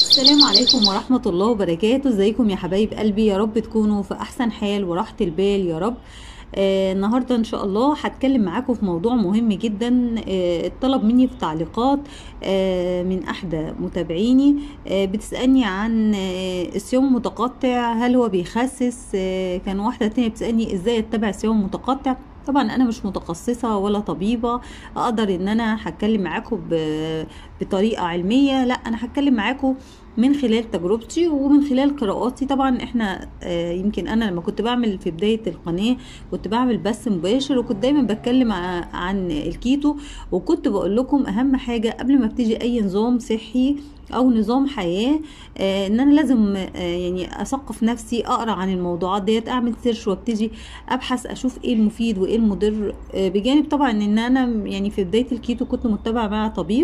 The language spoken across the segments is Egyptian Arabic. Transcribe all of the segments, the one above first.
السلام عليكم ورحمة الله وبركاته ازيكم يا حبايب قلبي يا رب تكونوا في احسن حال وراحة البال يا رب آه النهاردة ان شاء الله هتكلم معاكم في موضوع مهم جدا آه اتطلب مني في تعليقات آه من احدى متابعيني آه بتسألني عن آه الصيام متقطع هل هو بيخسس آه كان واحدة تانية بتسألني ازاي اتبع صيام متقطع طبعا انا مش متخصصه ولا طبيبه اقدر ان انا هتكلم معاكم بطريقه علميه لا انا هتكلم معاكم من خلال تجربتي ومن خلال قراءاتي طبعا احنا آه يمكن انا لما كنت بعمل في بدايه القناه كنت بعمل بث مباشر وكنت دايما بتكلم عن الكيتو وكنت بقول لكم اهم حاجه قبل ما ابتدي اي نظام صحي او نظام حياه آه ان انا لازم آه يعني اثقف نفسي اقرا عن الموضوعات ديت اعمل سيرش وابتدي ابحث اشوف ايه المفيد وايه المضر آه بجانب طبعا ان انا يعني في بدايه الكيتو كنت متبعه مع طبيب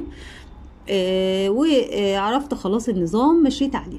آه وعرفت خلاص النظام مشيت عليه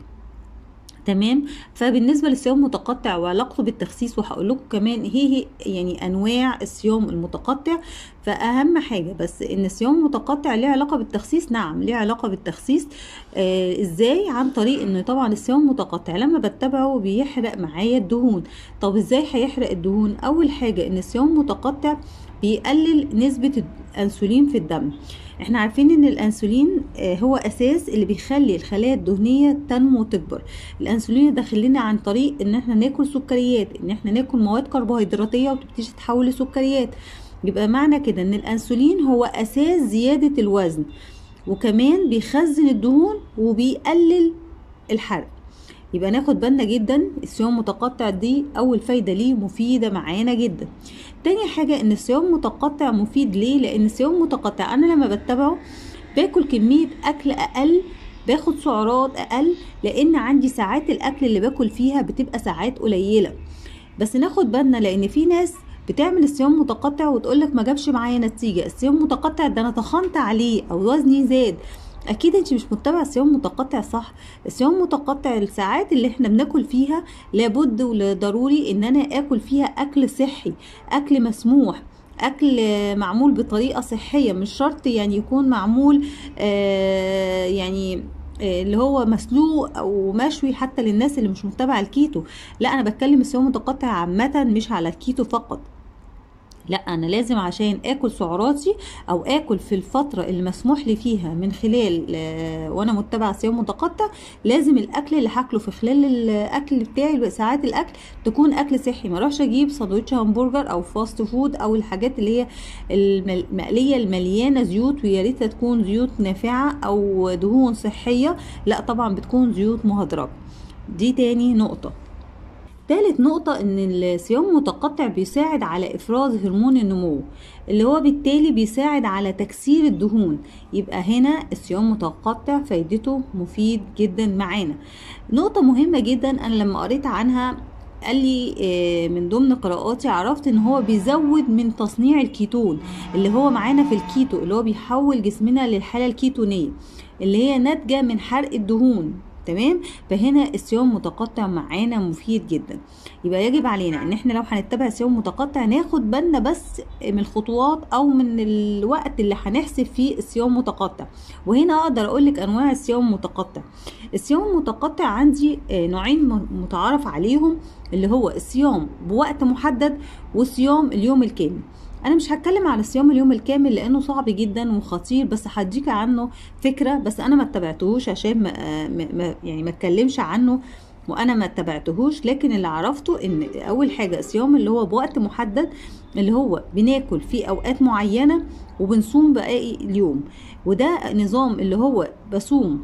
تمام فبالنسبه للصيام المتقطع وعلاقته بالتخسيس وهقول لكم كمان هي هي يعني انواع الصيام المتقطع فاهم حاجه بس ان الصيام المتقطع ليه علاقه بالتخسيس نعم ليه علاقه بالتخسيس آه ازاي عن طريق ان طبعا الصيام المتقطع لما بتبعه بيحرق معايا الدهون طب ازاي هيحرق الدهون اول حاجه ان الصيام المتقطع بيقلل نسبه الانسولين في الدم احنا عارفين ان الانسولين هو اساس اللي بيخلي الخلايا الدهنيه تنمو وتكبر الانسولين داخل لنا عن طريق ان احنا ناكل سكريات ان احنا ناكل مواد كربوهيدراتيه وتبتدي تتحول لسكريات يبقى معنى كده ان الانسولين هو اساس زياده الوزن وكمان بيخزن الدهون وبيقلل الحرق يبقى ناخد بالنا جدا الصيام المتقطع دي اول فايده ليه مفيده معانا جدا تاني حاجه ان الصيام المتقطع مفيد ليه لان الصيام المتقطع انا لما بتبعه باكل كميه اكل اقل باخد سعرات اقل لان عندي ساعات الاكل اللي باكل فيها بتبقى ساعات قليله بس ناخد بالنا لان في ناس بتعمل الصيام متقطع وتقولك ما جابش معايا نتيجه الصيام المتقطع ده انا تخنت عليه او وزني زاد اكيد انت مش متبعه صيام متقطع صح الصيام متقطع الساعات اللي احنا بناكل فيها لابد وضروري ان انا اكل فيها اكل صحي اكل مسموح اكل معمول بطريقه صحيه مش شرط يعني يكون معمول آه يعني اللي هو مسلوق او مشوي حتى للناس اللي مش متبعه الكيتو لا انا بتكلم الصيام المتقطع عامه مش على الكيتو فقط لا انا لازم عشان اكل سعراتي او اكل في الفتره اللي مسموح لي فيها من خلال آه وانا متبعه صيام متقطع لازم الاكل اللي هاكله في خلال الاكل بتاعي ساعات الاكل تكون اكل صحي ما اروحش اجيب ساندوتش همبرجر او فاست فود او الحاجات اللي هي المقليه المليانه زيوت ويا ريت تكون زيوت نافعه او دهون صحيه لا طبعا بتكون زيوت مهدرجه دي تاني نقطه تالت نقطة ان الصيام المتقطع بيساعد على افراز هرمون النمو اللي هو بالتالي بيساعد على تكسير الدهون يبقى هنا الصيام المتقطع فايدته مفيد جدا معانا نقطة مهمة جدا انا لما قريت عنها قال لي من ضمن قراءاتي عرفت ان هو بيزود من تصنيع الكيتون اللي هو معانا في الكيتو اللي هو بيحول جسمنا للحالة الكيتونية اللي هي ناتجة من حرق الدهون تمام فهنا الصيام متقطع معانا مفيد جدا يبقى يجب علينا ان احنا لو هنتبع صيام متقطع ناخد بالنا بس من الخطوات او من الوقت اللي هنحسب فيه الصيام متقطع وهنا اقدر اقول لك انواع الصيام المتقطع الصيام المتقطع عندي نوعين متعارف عليهم اللي هو الصيام بوقت محدد وصيام اليوم الكامل انا مش هتكلم على صيام اليوم الكامل لانه صعب جدا وخطير بس هديك عنه فكره بس انا ما اتبعتهوش عشان ما ما يعني ما اتكلمش عنه وانا ما اتبعتهوش لكن اللي عرفته ان اول حاجه صيام اللي هو بوقت محدد اللي هو بناكل في اوقات معينه وبنصوم باقي اليوم وده نظام اللي هو بصوم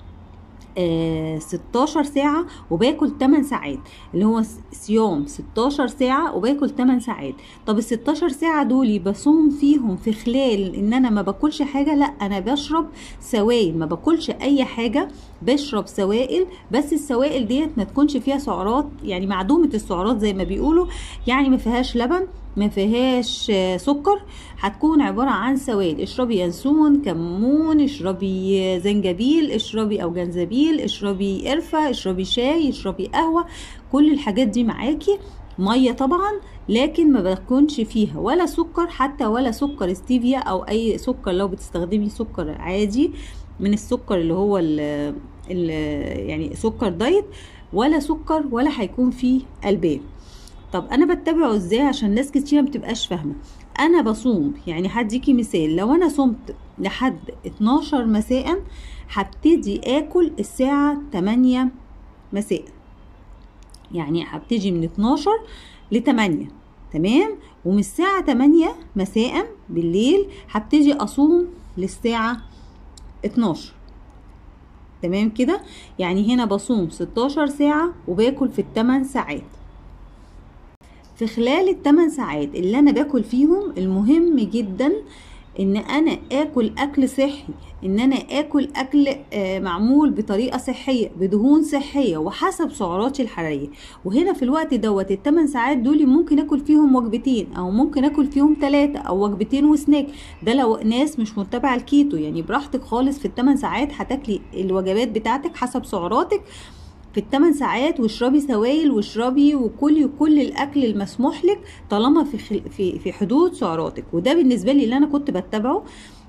آه 16 ساعة وباكل 8 ساعات اللي هو صيام 16 ساعة وباكل 8 ساعات طب ال 16 ساعة دول بصوم فيهم في خلال ان انا ما باكلش حاجة لا انا بشرب سوائل ما باكلش اي حاجة بشرب سوائل بس السوائل ديت ما تكونش فيها سعرات يعني معدومة السعرات زي ما بيقولوا يعني ما فيهاش لبن ما فيهاش سكر هتكون عبارة عن سوائل اشربي ينسون كمون اشربي زنجبيل اشربي او جنزبيل اشربي قرفة اشربي شاي اشربي قهوة كل الحاجات دي معاكي ميه طبعا لكن ما بكونش فيها ولا سكر حتى ولا سكر ستيفيا او اي سكر لو بتستخدمي سكر عادي من السكر اللي هو ال ال يعني سكر دايت ولا سكر ولا هيكون فيه البان طب انا بتبعه ازاي عشان ناس كتير ما بتبقاش فاهمه انا بصوم يعني هديكي مثال لو انا صمت لحد 12 مساء هبتدي اكل الساعه 8 مساء يعني هبتدي من 12 ل 8 تمام ومن الساعة 8 مساء بالليل هبتدي أصوم للساعة 12 تمام كده يعني هنا بصوم 16 ساعة وباكل في الثمان ساعات في خلال الثمان ساعات اللي انا باكل فيهم المهم جدا ان انا اكل اكل صحي ان انا اكل اكل آه، معمول بطريقه صحيه بدهون صحيه وحسب سعراتي الحراريه وهنا في الوقت دوت الثمان ساعات دول ممكن اكل فيهم وجبتين او ممكن اكل فيهم ثلاثه او وجبتين وسناك ده لو ناس مش متبعه الكيتو يعني براحتك خالص في الثمان ساعات هتاكلي الوجبات بتاعتك حسب سعراتك في الثمان ساعات واشربي سوائل واشربي وكلي كل الاكل المسموح لك طالما في خل... في في حدود سعراتك وده بالنسبه لي اللي انا كنت بتبعه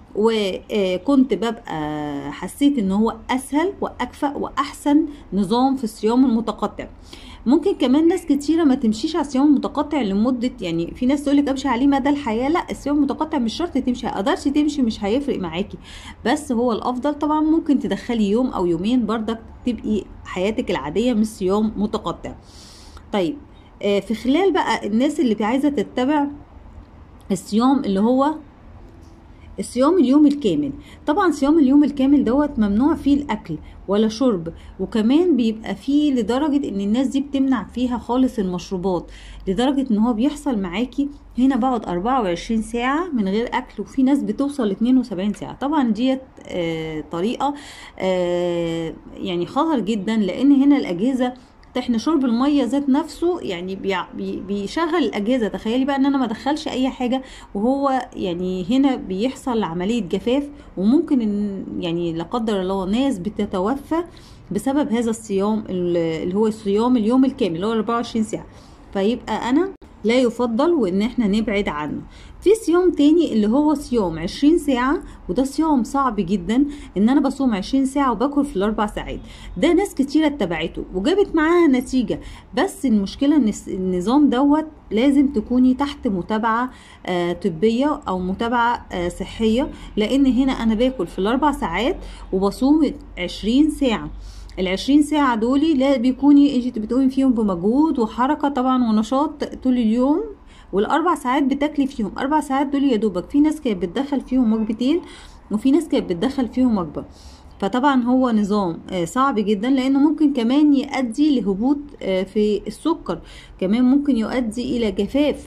وكنت ببقى حسيت ان هو اسهل واكفأ واحسن نظام في الصيام المتقطع ممكن كمان ناس كتيرة ما تمشيش على الصيام المتقطع لمدة يعني في ناس تقولك امشي عليه مدى الحياة لا الصيام المتقطع مش شرط تمشي قدرتي تمشي مش هيفرق معاكي بس هو الافضل طبعا ممكن تدخلي يوم او يومين بردك تبقي حياتك العادية مش صيام متقطع طيب آه، في خلال بقى الناس اللي عايزة تتبع الصيام اللي هو الصيام اليوم الكامل طبعا صيام اليوم الكامل دوت ممنوع فيه الاكل ولا شرب وكمان بيبقى فيه لدرجة ان الناس دي بتمنع فيها خالص المشروبات لدرجة ان هو بيحصل معاكي هنا بقعد 24 ساعة من غير اكل وفي ناس بتوصل ل 72 ساعة طبعا ديت آه طريقة آه يعني خطر جدا لان هنا الاجهزة احنا شرب الميه ذات نفسه يعني بيع- بي- بيشغل الاجهزه تخيلي بقى ان انا ما ادخلش اي حاجه وهو يعني هنا بيحصل عمليه جفاف وممكن ان يعني لا قدر الله ناس بتتوفى بسبب هذا الصيام اللي هو الصيام اليوم الكامل اللي هو 24 ساعه فيبقى انا لا يفضل وان احنا نبعد عنه في صيام تاني اللي هو صيام 20 ساعة وده صيام صعب جدا ان انا بصوم 20 ساعة وباكل في الاربع ساعات ده ناس كتيرة اتبعته وجابت معاها نتيجة بس المشكلة ان الس- النظام دوت لازم تكوني تحت متابعة آه طبية او متابعة آه صحية لان هنا انا باكل في الاربع ساعات وبصوم 20 ساعة العشرين ساعة دولي لا بيكوني انت بتقومي فيهم بمجهود وحركة طبعا ونشاط طول اليوم والاربع ساعات بتاكلي فيهم اربع ساعات دول يا دوبك في ناس كانت بتدخل فيهم وجبتين وفي ناس كانت بتدخل فيهم وجبة فطبعا هو نظام آه، صعب جدا لانه ممكن كمان يؤدي لهبوط آه، في السكر كمان ممكن يؤدي الى جفاف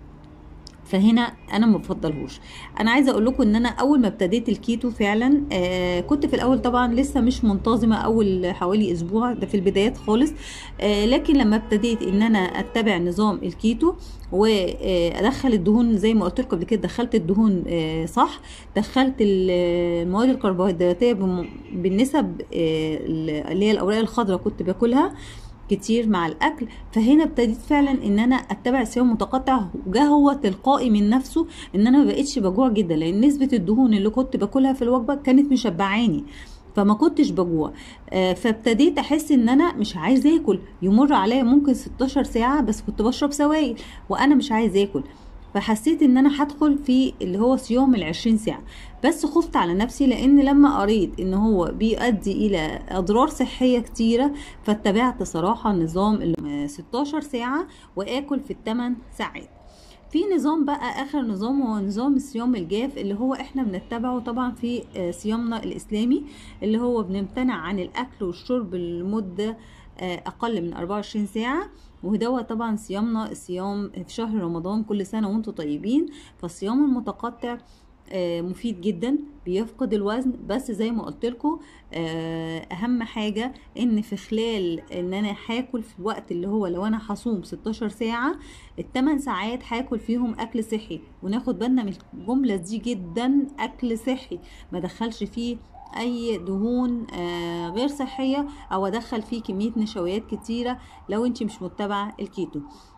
فهنا انا ما بفضلهوش انا عايزه اقول لكم ان انا اول ما ابتديت الكيتو فعلا آه كنت في الاول طبعا لسه مش منتظمه اول حوالي اسبوع ده في البدايات خالص آه لكن لما ابتديت ان انا اتبع نظام الكيتو وادخل الدهون زي ما قلت لكم قبل كده دخلت الدهون آه صح دخلت ال- المواد الكربوهيدراتيه بم- بالنسب آه اللي هي الاوراق الخضراء كنت باكلها كتير مع الاكل فهنا ابتديت فعلا ان انا اتبع صيام متقطع وجا هو تلقائي من نفسه ان انا ما بقتش بجوع جدا لان نسبه الدهون اللي كنت باكلها في الوجبه كانت مشبعاني فما كنتش بجوع آه، فابتديت احس ان انا مش عايز اكل يمر عليا ممكن 16 ساعه بس كنت بشرب سوائل وانا مش عايز اكل فحسيت ان انا هدخل في اللي هو صيام العشرين ساعة بس خفت على نفسي لان لما قريت ان هو بيؤدي الى اضرار صحية كتيرة فاتبعت صراحة نظام ال 16 ساعة واكل في الثمان ساعات في نظام بقى اخر نظام هو نظام الصيام الجاف اللي هو احنا بنتبعه طبعا في آه، صيامنا الاسلامي اللي هو بنمتنع عن الاكل والشرب لمده آه، اقل من 24 ساعه ودوت طبعا صيامنا الصيام في شهر رمضان كل سنه وانتم طيبين فالصيام المتقطع آه، مفيد جدا بيفقد الوزن بس زي ما قلت لكم اهم حاجه ان في خلال ان انا هاكل في الوقت اللي هو لو انا هصوم 16 ساعه الثمان ساعات هاكل فيهم اكل صحي وناخد بالنا من الجمله دي جدا اكل صحي ما دخلش فيه اي دهون آه، غير صحيه او ادخل فيه كميه نشويات كتيره لو انت مش متبعه الكيتو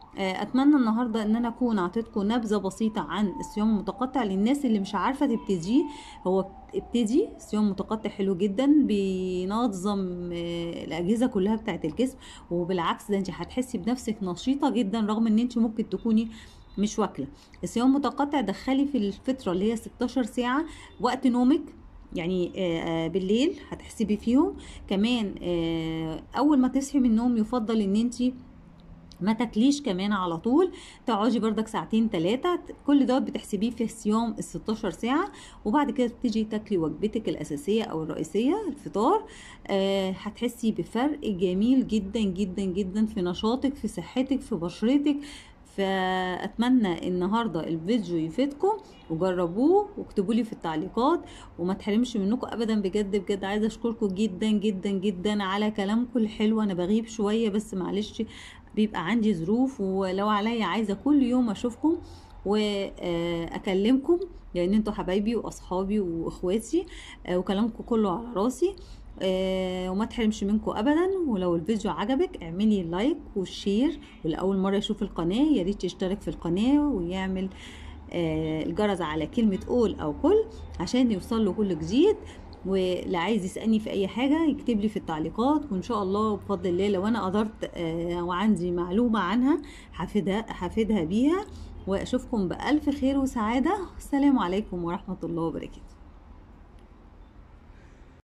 آه، اتمنى النهارده ان انا اكون اعطيتكم نبذه بسيطه عن الصيام المتقطع للناس اللي مش عارفه تبتديه هو ابتدي صيام متقطع حلو جدا بينظم آه، الاجهزه كلها بتاعه الجسم وبالعكس ده انت هتحسي بنفسك نشيطه جدا رغم ان انت ممكن تكوني مش واكله الصيام المتقطع دخلي في الفتره اللي هي 16 ساعه وقت نومك يعني آه، آه، بالليل هتحسبي فيهم كمان آه، اول ما تصحي من النوم يفضل ان انتي ما تاكليش كمان على طول تقعدي بردك ساعتين ثلاثة كل ده بتحسبيه في صيام ال 16 ساعة وبعد كده تيجي تاكلي وجبتك الأساسية أو الرئيسية الفطار آه هتحسي بفرق جميل جدا جدا جدا في نشاطك في صحتك في بشرتك فاتمنى النهارده الفيديو يفيدكم وجربوه واكتبوا لي في التعليقات وما تحرمش منكم ابدا بجد بجد عايزه اشكركم جدا جدا جدا على كلامكم الحلو انا بغيب شويه بس معلش بيبقى عندي ظروف ولو عليا عايزه كل يوم اشوفكم واكلمكم لان انتوا حبايبي واصحابي واخواتي آه، وكلامكم كله على راسي آه، وما تحرمش منكم ابدا ولو الفيديو عجبك اعملي لايك وشير ولأول مرة يشوف القناة يا ريت يشترك في القناة ويعمل آه، الجرس على كلمة قول او كل عشان يوصل له كل جديد واللي عايز يسألني في اي حاجة يكتب لي في التعليقات وان شاء الله بفضل الله لو انا قدرت آه، وعندي معلومة عنها هفيدها هفيدها بيها واشوفكم بألف خير وسعادة السلام عليكم ورحمة الله وبركاته